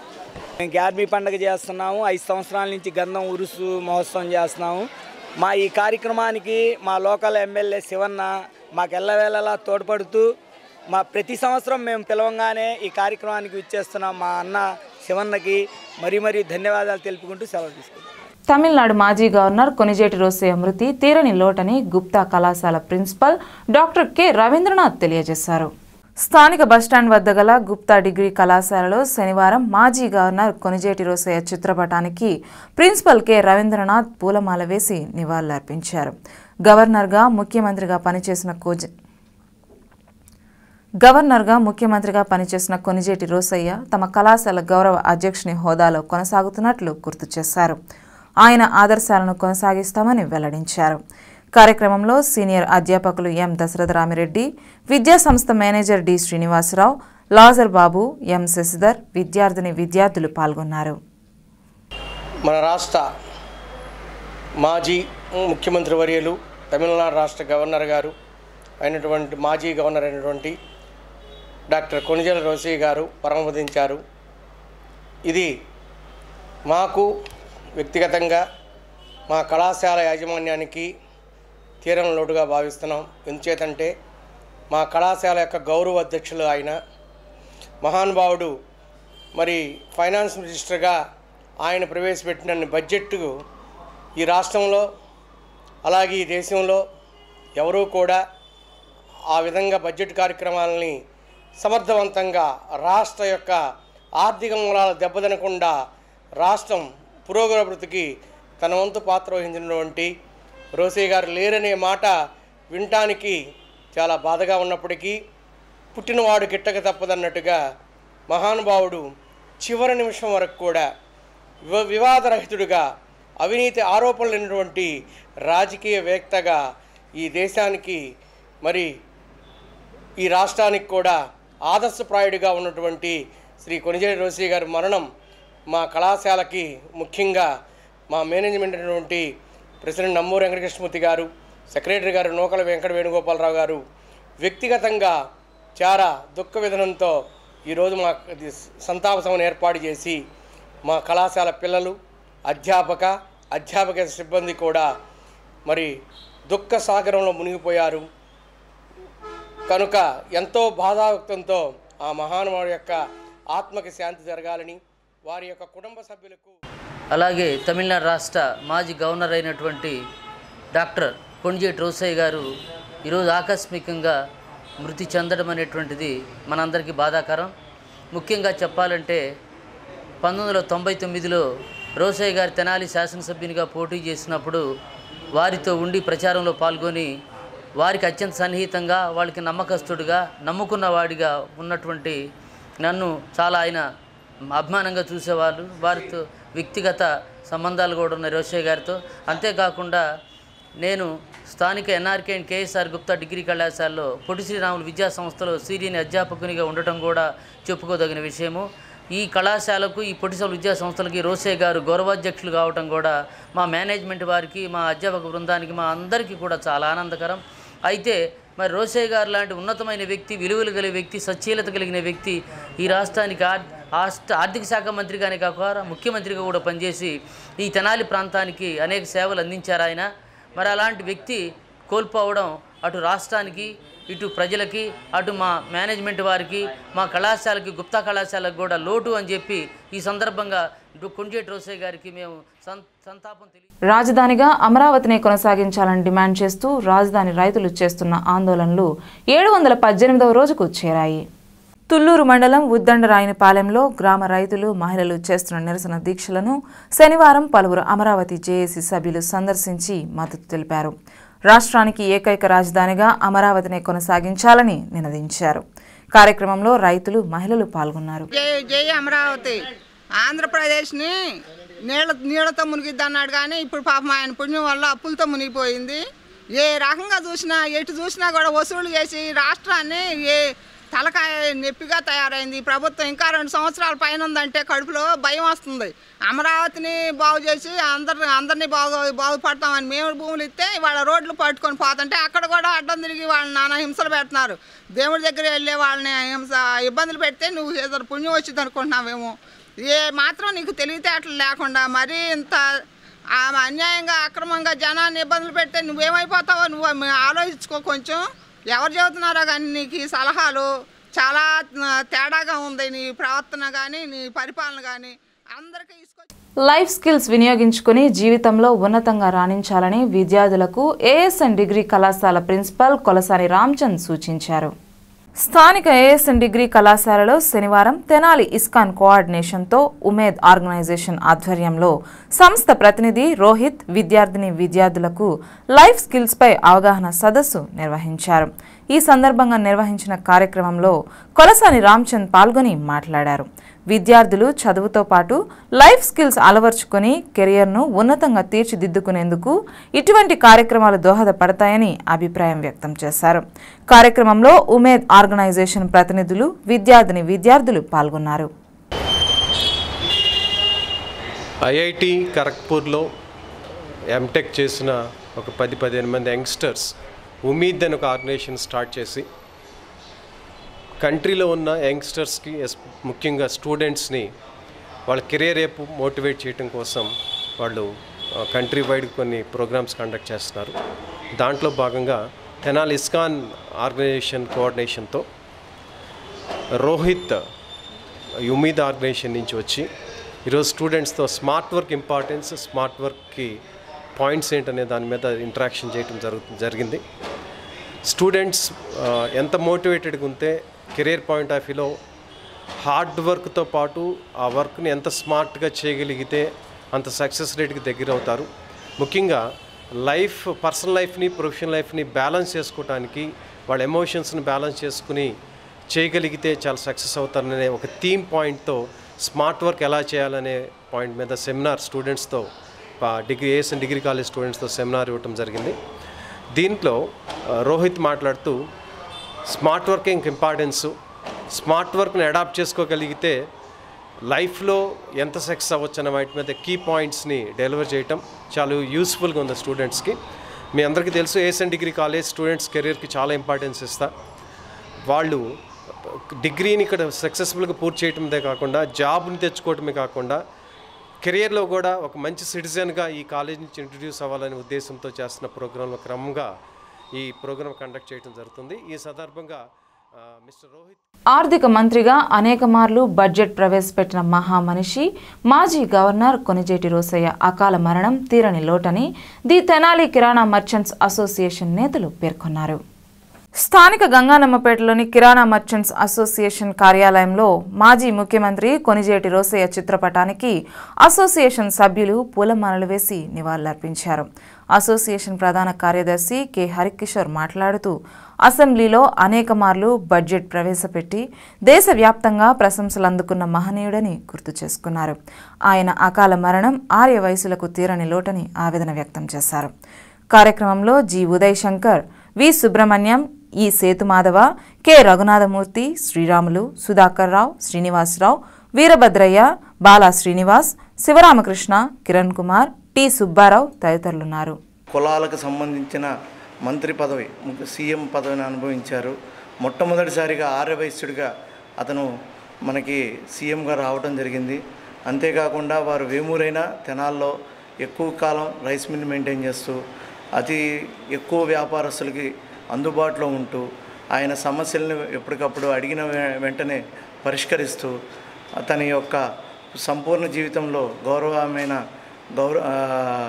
మేము గ్యార్మీ పండుగ చేస్తున్నాము ఐదు సంవత్సరాల నుంచి గంధం ఉరుసు మహోత్సవం చేస్తున్నాము మా ఈ కార్యక్రమానికి మా లోకల్ ఎమ్మెల్యే శివన్న మాకు ఎల్లవేళలా తోడ్పడుతూ మా ప్రతి సంవత్సరం మేము పిలవంగానే ఈ కార్యక్రమానికి విచ్చేస్తున్నాం మా అన్న శివన్నకి మరీ మరీ ధన్యవాదాలు తెలుపుకుంటూ సెలవు తీసుకుంటాం తమిళనాడు మాజీ గవర్నర్ కొనిజేటి రోసయ్య మృతి తీరని లోటని గుప్తా కళాశాల ప్రిన్సిపల్ డాక్టర్ కె రవీంద్రనాథ్ తెలియజేశారు స్థానిక బస్టాండ్ వద్ద గల గుప్తా డిగ్రీ కళాశాలలో శనివారం మాజీ గవర్నర్ కొనిజేటి రోసయ్య చిత్రపటానికి ప్రిన్సిపల్ కె రవీంద్రనాథ్ పూలమాల వేసి నివాళులర్పించారు గవర్నర్గా ముఖ్యమంత్రిగా పనిచేసిన కోజ గవర్నర్గా ముఖ్యమంత్రిగా పనిచేసిన కొనిజేటి రోసయ్య తమ కళాశాల గౌరవ అధ్యక్షుని హోదాలో కొనసాగుతున్నట్లు గుర్తు చేశారు ఆయన ఆదర్శాలను కొనసాగిస్తామని వెల్లడించారు కార్యక్రమంలో సీనియర్ అధ్యాపకులు ఎం దశరథరామిరెడ్డి విద్యాసంస్థ manager D Srinivasarao Lazar Babu M Sasidhar విద్యార్థిని విద్యార్థులు పాల్గొన్నారు మన రాష్ట్ర మాజీ ముఖ్యమంత్రి వర్యులు తమిళనాడు రాష్ట్ర గవర్నర్ గారు అయినటువంటి మాజీ గవర్నర్ అయినటువంటి డాక్టర్ కొనిజల రోసయ్య గారు పరమపదించారు ఇది మాకు వ్యక్తిగతంగా మా కళాశాల యాజమాన్యానికి తీరం లోటుగా భావిస్తున్నాం ఎందుచేతంటే మా కళాశాల యొక్క గౌరవ అధ్యక్షులు ఆయన మహానుభావుడు మరి ఫైనాన్స్ మినిస్టర్గా ఆయన ప్రవేశపెట్టిన బడ్జెట్ ఈ రాష్ట్రంలో అలాగే ఈ దేశంలో ఎవరూ కూడా ఆ విధంగా బడ్జెట్ కార్యక్రమాలని సమర్థవంతంగా రాష్ట్ర యొక్క ఆర్థిక మూలాలు దెబ్బతినకుండా రాష్ట్రం పురోగతికి తన వంతు పాత్ర వహించినటువంటి రోసయ్య గారు లేరనే మాట వినటానికి చాలా బాధగా ఉన్నప్పటికీ పుట్టినవాడు గిట్టక తప్పదన్నట్టుగా మహానుభావుడు చివరి నిమిషం వరకు కూడా వివ వివాదరహితుడిగా అవినీతి ఆరోపణలు లేనటువంటి రాజకీయవేత్తగా ఈ దేశానికి మరి ఈ రాష్ట్రానికి కూడా ఆదర్శప్రాయుడిగా ఉన్నటువంటి శ్రీ కొనిజేడి రోసయ్య గారి మరణం మా కళాశాలకి ముఖ్యంగా మా మేనేజ్మెంట్ అయినటువంటి ప్రెసిడెంట్ నమ్మూరు వెంకటకృష్ణమూర్తి గారు సెక్రటరీ గారు నూకల వెంకట వేణుగోపాలరావు గారు వ్యక్తిగతంగా చాలా దుఃఖ విధనంతో ఈరోజు మా ఇది సంతాప సభను ఏర్పాటు చేసి మా కళాశాల పిల్లలు అధ్యాపక అధ్యాపక సిబ్బంది కూడా మరి దుఃఖ సాగరంలో మునిగిపోయారు కనుక ఎంతో బాధాయుక్తంతో ఆ మహానుభావుడి యొక్క ఆత్మకి శాంతి జరగాలని వారి యొక్క కుటుంబ సభ్యులకు అలాగే తమిళనాడు రాష్ట్ర మాజీ గవర్నర్ అయినటువంటి డాక్టర్ కొంజేటి రోసయ్య గారు ఈరోజు ఆకస్మికంగా మృతి చెందడం అనేటువంటిది మనందరికీ బాధాకరం ముఖ్యంగా చెప్పాలంటే పంతొమ్మిది వందల తొంభై తొమ్మిదిలో రోసయ్య గారి తెనాలి శాసనసభ్యునిగా పోటీ చేసినప్పుడు వారితో ఉండి ప్రచారంలో పాల్గొని వారికి అత్యంత సన్నిహితంగా వాళ్ళకి నమ్మకస్తుడిగా నమ్ముకున్న వాడిగా ఉన్నటువంటి నన్ను చాలా ఆయన అభిమానంగా చూసేవాళ్ళు వారితో వ్యక్తిగత సంబంధాలు కూడా ఉన్నాయి రోషయ్య గారితో అంతేకాకుండా నేను స్థానిక NRK and KSR Gupta degree కళాశాలలో పొట్టి శ్రీరాములు విద్యా సంస్థలో సీనియర్ అధ్యాపకునిగా ఉండటం కూడా చెప్పుకోదగిన విషయము ఈ కళాశాలకు ఈ పొట్టిసల విద్యా సంస్థలకి రోసే గారు గౌరవాధ్యక్షులు కావటం కూడా మా మేనేజ్మెంట్ వారికి మా అధ్యాపక బృందానికి మా అందరికీ కూడా చాలా ఆనందకరం అయితే మరి రోసే గారు లాంటి ఉన్నతమైన వ్యక్తి విలువలు కలిగిన వ్యక్తి సచ్చీలత కలిగిన వ్యక్తి ఈ రాష్ట్రానికి ఆర్ రాష్ట్ర ఆర్థిక శాఖ మంత్రిగానే కాకుండా ముఖ్యమంత్రిగా కూడా పనిచేసి ఈ తెనాలి ప్రాంతానికి అనేక సేవలు అందించారు ఆయన మరి అలాంటి వ్యక్తి కోల్పోవడం అటు రాష్ట్రానికి ఇటు ప్రజలకి అటు మా మేనేజ్మెంట్ వారికి మా కళాశాలకి గుప్తా కళాశాలకు కూడా లోటు అని చెప్పి ఈ సందర్భంగా డు- కొంజేటి రోసయ్య గారికి మేము సం- సంతాపం తెలియ రాజధానిగా అమరావతిని కొనసాగించాలని డిమాండ్ చేస్తూ రాజధాని రైతులు చేస్తున్న ఆందోళనలు ఏడు వందల పద్దెనిమిదవ రోజుకు చేరాయి తుళ్లూరు మండలం ఉద్దండరాయనిపాలెంలో గ్రామ రైతులు మహిళలు చేస్తున్న నిరసన దీక్షలను శనివారం పలువురు అమరావతి జేఏసీ సభ్యులు సందర్శించి మద్దతు తెలిపారు రాష్ట్రానికి ఏకైక రాజధానిగా అమరావతిని కొనసాగించాలని నినదించారు కార్యక్రమంలో రైతులు మహిళలు పాల్గొన్నారు జై జై అమరావతి ఆంధ్రప్రదేశ్ని నీళ్ళ నీళ్ళతో మునిగిద్ది అన్నాడు కానీ ఇప్పుడు పాపం ఆయన పుణ్యం వల్ల అప్పులతో మునిగిపోయింది ఏ రకంగా చూసినా ఎటు చూసినా కూడా వసూలు చేసి రాష్ట్రాన్ని ఏ తలకాయ నొప్పిగా తయారైంది ఈ ప్రభుత్వం ఇంకా రెండు సంవత్సరాల పైన ఉందంటే కడుపులో భయం వస్తుంది అమరావతిని బాగు చేసి అందరి అందరినీ బాగు బాగుపడతామని మేము భూములు ఇస్తే వాళ్ళ రోడ్లు పట్టుకొని పోతుంటే అక్కడ కూడా అడ్డం తిరిగి వాళ్ళని నానా హింసలు పెడుతున్నారు దేవుడి దగ్గర వెళ్ళే వాళ్ళని హింస ఇబ్బందులు పెడితే నువ్వు ఏదో పుణ్యం వచ్చింది అనుకుంటున్నావేమో ఏ మాత్రం నీకు తెలివితేటలు లేకుండా మరీ ఇంత ఆ అన్యాయంగా అక్రమంగా జనాన్ని ఇబ్బందులు పెడితే నువ్వేమైపోతావో నువ్వు మ- ఆలోచించుకో కొంచెం ఎవరు చెబుతున్నారో కానీ నీకు ఈ సలహాలు చాలా ఆ, తేడాగా ఉంది నీ ప్రవర్తన కానీ నీ పరిపాలన కానీ అందరికీ లైఫ్ స్కిల్స్ వినియోగించుకుని జీవితంలో ఉన్నతంగా రాణించాలని విద్యార్థులకు ఏఎస్ఎన్ డిగ్రీ కళాశాల ప్రిన్సిపల్ కొలసాని రామ్చంద్ సూచించారు స్థానిక ఏఎస్ఎన్ డిగ్రీ కళాశాలలో శనివారం తెనాలి ఇస్కాన్ కోఆర్డినేషన్తో ఉమేద్ ఆర్గనైజేషన్ ఆధ్వర్యంలో సంస్థ ప్రతినిధి రోహిత్ విద్యార్థిని విద్యార్థులకు లైఫ్ స్కిల్స్పై అవగాహన సదస్సు నిర్వహించారు ఈ సందర్భంగా నిర్వహించిన కార్యక్రమంలో కొలసాని రామ్చంద్ పాల్గొని మాట్లాడారు విద్యార్థులు చదువుతో పాటు లైఫ్ స్కిల్స్ అలవర్చుకొని కెరియర్ను ఉన్నతంగా తీర్చిదిద్దుకునేందుకు ఇటువంటి కార్యక్రమాలు దోహదపడతాయని అభిప్రాయం వ్యక్తం చేశారు కార్యక్రమంలో ఉమేద్ ఆర్గనైజేషన్ ప్రతినిధులు విద్యార్థిని విద్యార్థులు పాల్గొన్నారు ఐఐటి ఖరగ్పూర్లో ఎంటెక్ చేసిన ఒక పది పదిహేను మంది యంగ్స్టర్స్ ఉమీద్ అని ఒక ఆర్గనైజేషన్ స్టార్ట్ చేసి కంట్రీలో ఉన్న యంగ్స్టర్స్కి ఎస్ ముఖ్యంగా స్టూడెంట్స్ని వాళ్ళ కెరీర్ రేపు మోటివేట్ చేయడం కోసం వాళ్ళు కంట్రీ వైడ్ కొన్ని ప్రోగ్రామ్స్ కండక్ట్ చేస్తున్నారు దాంట్లో భాగంగా తెనాలి ఇస్కాన్ ఆర్గనైజేషన్ కోఆర్డినేషన్తో రోహిత్ ఉమీద్ ఆర్గనైజేషన్ నుంచి వచ్చి ఈరోజు స్టూడెంట్స్తో స్మార్ట్ వర్క్ ఇంపార్టెన్స్ స్మార్ట్ వర్క్కి పాయింట్స్ ఏంటనే దాని మీద ఇంటరాక్షన్ చేయడం జరుగు జరిగింది స్టూడెంట్స్ ఆ, ఎంత మోటివేటెడ్గా ఉంటే కెరీర్ పాయింట్ ఆఫ్ వ్యూలో హార్డ్ వర్క్తో పాటు ఆ వర్క్ని ఎంత స్మార్ట్గా చేయగలిగితే అంత సక్సెస్ రేట్కి దగ్గర అవుతారు ముఖ్యంగా లైఫ్ పర్సనల్ లైఫ్ని ప్రొఫెషనల్ లైఫ్ని బ్యాలెన్స్ చేసుకోవడానికి వాళ్ళ ఎమోషన్స్ని బ్యాలెన్స్ చేసుకుని చేయగలిగితే చాలా సక్సెస్ అవుతారనే ఒక థీమ్ పాయింట్తో స్మార్ట్ వర్క్ ఎలా చేయాలనే పాయింట్ మీద సెమినార్ స్టూడెంట్స్తో డిగ్రీ ఏఎస్ఎన్ డిగ్రీ కాలేజ్ స్టూడెంట్స్తో సెమినార్ ఇవ్వటం జరిగింది దీంట్లో ఆ, రోహిత్ మాట్లాడుతూ స్మార్ట్ వర్కింగ్ ఇంపార్టెన్సు స్మార్ట్ వర్క్ని అడాప్ట్ చేసుకోగలిగితే లైఫ్లో ఎంత సక్సెస్ అవ్వచ్చు అన్న వాటి మీద కీ పాయింట్స్ని డెలివర్ చేయటం చాలా యూస్ఫుల్గా ఉంది స్టూడెంట్స్కి మీ అందరికీ తెలుసు ఏసెన్ డిగ్రీ కాలేజ్ స్టూడెంట్స్ కెరీర్కి చాలా ఇంపార్టెన్స్ ఇస్తా వాళ్ళు డిగ్రీని ఇక్కడ సక్సెస్ఫుల్గా పూర్తి చేయటమే కాకుండా జాబ్ని తెచ్చుకోవటమే కాకుండా కెరియర్లో కూడా ఒక మంచి సిటిజన్గా ఈ కాలేజ్ నుంచి ఇంట్రడ్యూస్ అవ్వాలనే ఉద్దేశంతో చేస్తున్న ప్రోగ్రాంలో క్రమంగా ఈ ప్రోగ్రాం కండక్ట్ చేయడం జరుగుతుంది ఈ సందర్భంగా ఆ, మిస్టర్ రోహిత్ ఆర్థిక మంత్రిగా అనేక మార్లు బడ్జెట్ ప్రవేశపెట్టిన మహామనిషి మాజీ గవర్నర్ కొనిజేటి రోసయ్య అకాల మరణం తీరని లోటని the Tenali kirana merchants association నేతలు పేర్కొన్నారు స్థానిక గంగానమ్మపేటలోని కిరాణా మర్చెంట్స్ అసోసియేషన్ కార్యాలయంలో మాజీ ముఖ్యమంత్రి కొనిజేటి రోసయ్య చిత్రపటానికి అసోసియేషన్ సభ్యులు పూలమాలలు వేసి నివాళులర్పించారు అసోసియేషన్ ప్రధాన కార్యదర్శి కె హరికిషోర్ మాట్లాడుతూ అసెంబ్లీలో అనేక మార్లు బడ్జెట్ ప్రవేశపెట్టి దేశవ్యాప్తంగా ప్రశంసలు అందుకున్న మహనీయుడని గుర్తు చేసుకున్నారు ఆయన అకాల మరణం ఆర్య వయసులకు తీరని లోటని ఆవేదన వ్యక్తం చేశారు కార్యక్రమంలో G Uday Shankar V Subrahmanyam E Sethumadhava K Raghunathamurthy Sriramulu Sudhakar Rao Srinivasarao Veerabhadraiah Bala Srinivas Sivaramakrishna Kiran Kumar T Subbarao తదితరులున్నారు కులాలకు సంబంధించిన మంత్రి పదవి ముఖ్య సీఎం పదవిని అనుభవించారు మొట్టమొదటిసారిగా ఆర్యవైశ్యుడిగా అతను మనకి సీఎంగా రావడం జరిగింది అంతేకాకుండా వారు వేమూరైన తెనాల్లో ఎక్కువ కాలం రైస్ మిల్ మెయింటైన్ చేస్తూ అతి ఎక్కువ వ్యాపారస్తులకి అందుబాటులో ఉంటూ ఆయన సమస్యలను ఎప్పటికప్పుడు అడిగిన వె- వెంటనే పరిష్కరిస్తూ అతని యొక్క సంపూర్ణ జీవితంలో గౌరవమైన గౌరవ ఆ,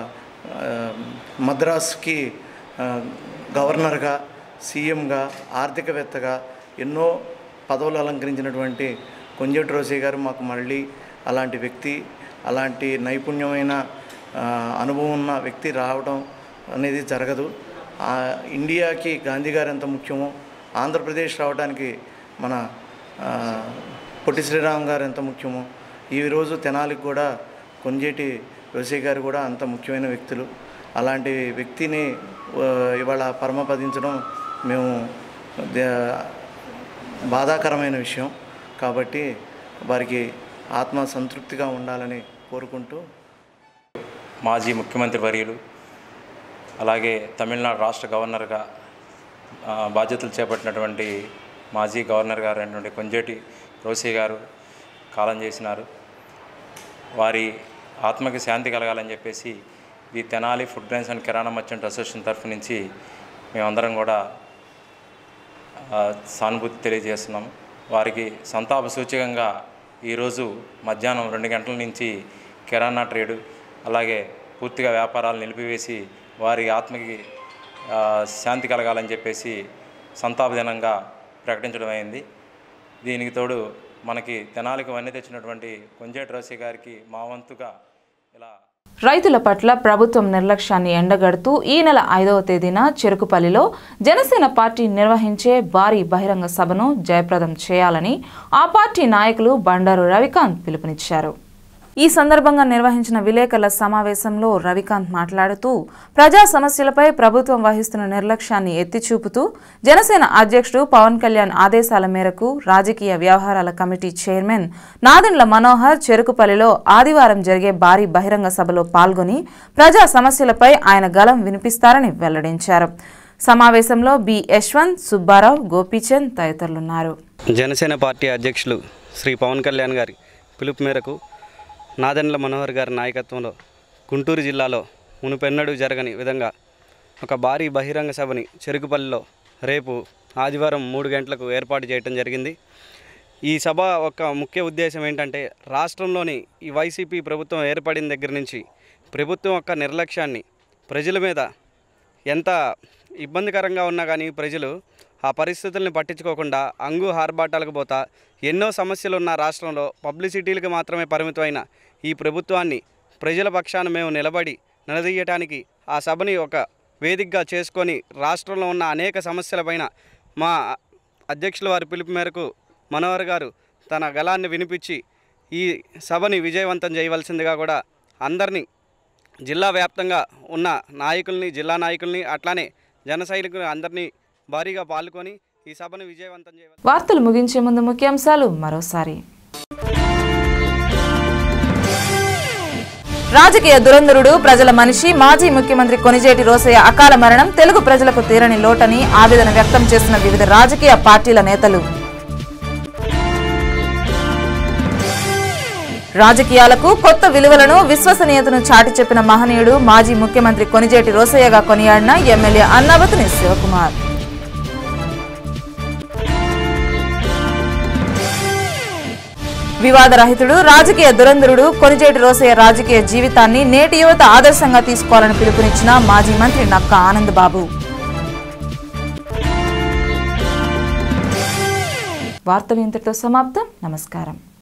ఆ, మద్రాస్కి ఆ, గవర్నర్గా సీఎంగా ఆర్థికవేత్తగా ఎన్నో పదవులు అలంకరించినటువంటి కొంజేటి రోసే గారు మాకు మళ్ళీ అలాంటి వ్యక్తి అలాంటి నైపుణ్యమైన ఆ, అనుభవం ఉన్న వ్యక్తి రావడం అనేది జరగదు ఆ, ఇండియాకి గాంధీ గారు ఎంత ముఖ్యమో ఆంధ్రప్రదేశ్ రావడానికి మన ఆ, పొట్టి శ్రీరామ్ గారు ఎంత ముఖ్యమో ఈరోజు తెనాలికి కూడా కొంజేటి రోసే గారు కూడా అంత ముఖ్యమైన వ్యక్తులు అలాంటి వ్యక్తిని ఆ, ఇవాళ పరమపదించడం మేము దే- బాధాకరమైన విషయం కాబట్టి వారికి ఆత్మ సంతృప్తిగా ఉండాలని కోరుకుంటూ మాజీ ముఖ్యమంత్రి వర్యులు అలాగే తమిళనాడు రాష్ట్ర గవర్నర్గా ఆ, బాధ్యతలు చేపట్టినటువంటి మాజీ గవర్నర్ గారు అయినటువంటి కొంజేటి రోసే గారు కాలం చేసినారు వారి ఆత్మకి శాంతి కలగాలని చెప్పేసి ఈ Tenali food grains and kirana merchant association తరఫు నుంచి మేమందరం కూడా ఆ, సానుభూతి తెలియజేస్తున్నాం వారికి సంతాప సూచకంగా ఈరోజు మధ్యాహ్నం రెండు గంటల నుంచి కిరాణా ట్రేడు అలాగే పూర్తిగా వ్యాపారాలు నిలిపివేసి వారి ఆత్మకి ఆ, శాంతి కలగాలని చెప్పేసి సంతాప దినంగా ప్రకటించడం అయింది దీనికి తోడు మనకి తెనాలికి వన్నీ తెచ్చినటువంటి కొంజేటి రోసి గారికి మా వంతుగా ఇలా రైతుల పట్ల ప్రభుత్వం నిర్లక్ష్యాన్ని ఎండగడుతూ ఈ నెల ఐదవ తేదీన చెరుకుపల్లిలో జనసేన పార్టీ నిర్వహించే భారీ బహిరంగ సభను జయప్రదం చేయాలని ఆ పార్టీ నాయకులు బండారు రవికాంత్ పిలుపునిచ్చారు ఈ సందర్భంగా నిర్వహించిన విలేకరుల సమావేశంలో రవికాంత్ మాట్లాడుతూ ప్రజా సమస్యలపై ప్రభుత్వం వహిస్తున్న నిర్లక్ష్యాన్ని ఎత్తిచూపుతూ జనసేన అధ్యక్షుడు పవన్ కళ్యాణ్ ఆదేశాల మేరకు రాజకీయ వ్యవహారాల కమిటీ చైర్మన్ నాదెండ్ల మనోహర్ చెరుకుపల్లిలో ఆదివారం జరిగే భారీ బహిరంగ సభలో పాల్గొని ప్రజా సమస్యలపై ఆయన గలం వినిపిస్తారని వెల్లడించారు సమావేశంలో బి యశ్వంత్ సుబ్బారావు గోపీచంద్ తదితరులున్నారు జనసేన పార్టీ అధ్యక్షులు శ్రీ పవన్ కళ్యాణ్ గారి పిలుపు మేరకు నాదెండ్ల మనోహర్ గారి నాయకత్వంలో గుంటూరు జిల్లాలో మునుపెన్నడూ జరగని విధంగా ఒక భారీ బహిరంగ సభని చెరుకుపల్లిలో రేపు ఆదివారం మూడు గంటలకు ఏర్పాటు చేయడం జరిగింది ఈ సభ ఒక ముఖ్య ఉద్దేశం ఏంటంటే రాష్ట్రంలోని ఈ వైసీపీ ప్రభుత్వం ఏర్పడిన దగ్గర నుంచి ప్రభుత్వం యొక్క నిర్లక్ష్యాన్ని ప్రజల మీద ఎంత ఇబ్బందికరంగా ఉన్నా కానీ ప్రజలు ఆ పరిస్థితుల్ని పట్టించుకోకుండా అంగు హార్బాటాలకు పోతా ఎన్నో సమస్యలు ఉన్న రాష్ట్రంలో పబ్లిసిటీలకు మాత్రమే పరిమితమైన ఈ ప్రభుత్వాన్ని ప్రజల పక్షాన మేము నిలబడి నిలదీయటానికి ఆ సభని ఒక వేదికగా చేసుకొని రాష్ట్రంలో ఉన్న అనేక సమస్యలపైన మా అధ్యక్షుల వారి పిలుపు మేరకు మనోహర్ గారు తన గలాన్ని వినిపించి ఈ సభని విజయవంతం చేయవలసిందిగా కూడా అందరినీ జిల్లా వ్యాప్తంగా ఉన్న నాయకుల్ని జిల్లా నాయకుల్ని అట్లానే జన సైనికులు అందరినీ భారీగా పాల్గొని ఈ సభను విజయవంతం చేయ వార్తలు ముగించే ముందు ముఖ్యాంశాలు మరోసారి రాజకీయ దురంధరుడు ప్రజల మనిషి మాజీ ముఖ్యమంత్రి కొనిజేటి రోసయ్య అకాల మరణం తెలుగు ప్రజలకు తీరని లోటని ఆవేదన వ్యక్తం చేసిన వివిధ రాజకీయ పార్టీల నేతలు రాజకీయాలకు కొత్త విలువలను విశ్వసనీయతను చాటి చెప్పిన మహనీయుడు మాజీ ముఖ్యమంత్రి కొనిజేటి రోసయ్యగా కొనియాడిన ఎమ్మెల్యే అన్నావతిని శివకుమార్ వివాదరహితుడు రాజకీయ దురంధరుడు కొనిజేటి రోసయ్య రాజకీయ జీవితాన్ని నేటి యువత ఆదర్శంగా తీసుకోవాలని పిలుపునిచ్చిన మాజీ మంత్రి నక్క ఆనంద్ బాబు వార్తలు ఇంతటితో సమాప్తం నమస్కారం